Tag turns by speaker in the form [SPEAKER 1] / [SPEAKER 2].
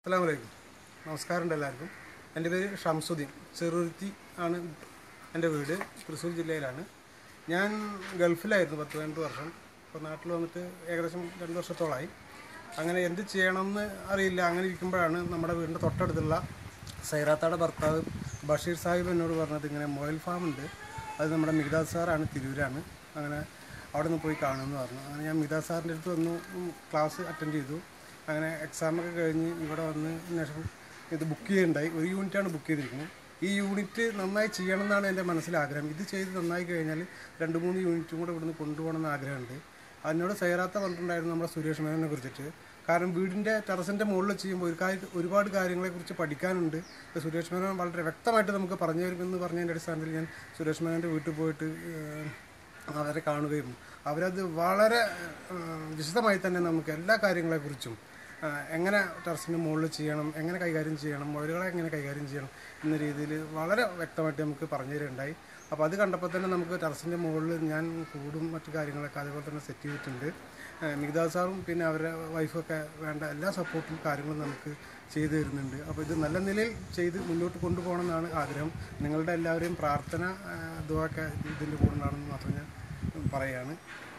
[SPEAKER 1] അസ്സാം വലൈക്കും നമസ്കാരമുണ്ട് എല്ലാവർക്കും എൻ്റെ പേര് ഷംസുദ്ദീൻ ചെറുരുത്തി ആണ് എൻ്റെ വീട് തൃശ്ശൂർ ജില്ലയിലാണ് ഞാൻ ഗൾഫിലായിരുന്നു പത്ത് പതിനെട്ട് വർഷം ഇപ്പോൾ നാട്ടിൽ വന്നിട്ട് ഏകദേശം രണ്ട് വർഷത്തോളമായി അങ്ങനെ എന്ത് ചെയ്യണമെന്ന് അറിയില്ല അങ്ങനെ ഇരിക്കുമ്പോഴാണ് നമ്മുടെ വീടിൻ്റെ തൊട്ടടുത്തുള്ള സൈറാത്തയുടെ ഭർത്താവ് ബഷീർ സാഹിബ് എന്നോട് പറഞ്ഞത് ഇങ്ങനെ മൊബൈൽ ഫാം ഉണ്ട് അത് നമ്മുടെ മിഗ്ദാദ് സാറാണ് തിരൂരാണ് അങ്ങനെ അവിടെ നിന്ന് പോയി കാണുമെന്ന് പറഞ്ഞു അങ്ങനെ ഞാൻ മിഗ്ദാദ് സാറിൻ്റെ അടുത്ത് വന്നു ഉം, ക്ലാസ് അറ്റൻഡ് ചെയ്തു അങ്ങനെ എക്സാമൊക്കെ കഴിഞ്ഞ് ഇവിടെ വന്ന് ശേഷം ഇത് ബുക്ക് ചെയ്യുന്നുണ്ടായി ഒരു യൂണിറ്റാണ് ബുക്ക് ചെയ്തിരിക്കുന്നത് ഈ യൂണിറ്റ് നന്നായി ചെയ്യണം എന്നാണ് എൻ്റെ മനസ്സിൽ ആഗ്രഹം ഇത് ചെയ്ത് നന്നായി കഴിഞ്ഞാൽ രണ്ട് മൂന്ന് യൂണിറ്റും കൂടെ ഇവിടുന്ന് കൊണ്ടുപോകണം എന്ന് ആഗ്രഹമുണ്ട് അതിനോട് സൈറാത്ത പറഞ്ഞിട്ടുണ്ടായിരുന്നു നമ്മുടെ സുരേഷ് മേനോനെ കുറിച്ചിട്ട് കാരണം വീടിൻ്റെ ടെറസിൻ്റെ മുകളിൽ ചെയ്യുമ്പോൾ ഒരു കാര്യം ഒരുപാട് കാര്യങ്ങളെക്കുറിച്ച് പഠിക്കാനുണ്ട് ഇപ്പോൾ സുരേഷ് മേനോൻ വളരെ വ്യക്തമായിട്ട് നമുക്ക് പറഞ്ഞു തരുമെന്ന് പറഞ്ഞതിൻ്റെ അടിസ്ഥാനത്തിൽ ഞാൻ സുരേഷ് മേനോൻ്റെ വീട്ടിൽ പോയിട്ട് ഏഹ്, അവരെ കാണുകയും അവരത് വളരെ ഏഹ്, വിശദമായി തന്നെ നമുക്ക് എല്ലാ കാര്യങ്ങളെക്കുറിച്ചും ഏഹ്, എങ്ങനെ ടെറസിന് മുകളിൽ ചെയ്യണം എങ്ങനെ കൈകാര്യം ചെയ്യണം മുയലുകളെ എങ്ങനെ കൈകാര്യം ചെയ്യണം എന്ന രീതിയിൽ വളരെ വ്യക്തമായിട്ട് നമുക്ക് പറഞ്ഞു തരുന്നുണ്ടായി അപ്പോൾ അത് കണ്ടപ്പോൾ തന്നെ നമുക്ക് ടെറസിൻ്റെ മുകളിൽ ഞാൻ കൂടും മറ്റു കാര്യങ്ങളൊക്കെ അതേപോലെ തന്നെ സെറ്റ് ചെയ്തിട്ടുണ്ട് ഏഹ്, മിഗ്ദാദ് സാറും പിന്നെ അവരുടെ വൈഫൊക്കെ വേണ്ട എല്ലാ സപ്പോർട്ടും കാര്യങ്ങളും നമുക്ക് ചെയ്തു തരുന്നുണ്ട് അപ്പോൾ ഇത് നല്ല നിലയിൽ ചെയ്ത് മുന്നോട്ട് കൊണ്ടുപോകണം എന്നാണ് ആഗ്രഹം നിങ്ങളുടെ എല്ലാവരെയും പ്രാർത്ഥന ഇതുമൊക്കെ ഇതിൻ്റെ കൂടെ ഉണ്ടാണെന്ന് മാത്രം ഞാൻ പറയുകയാണ്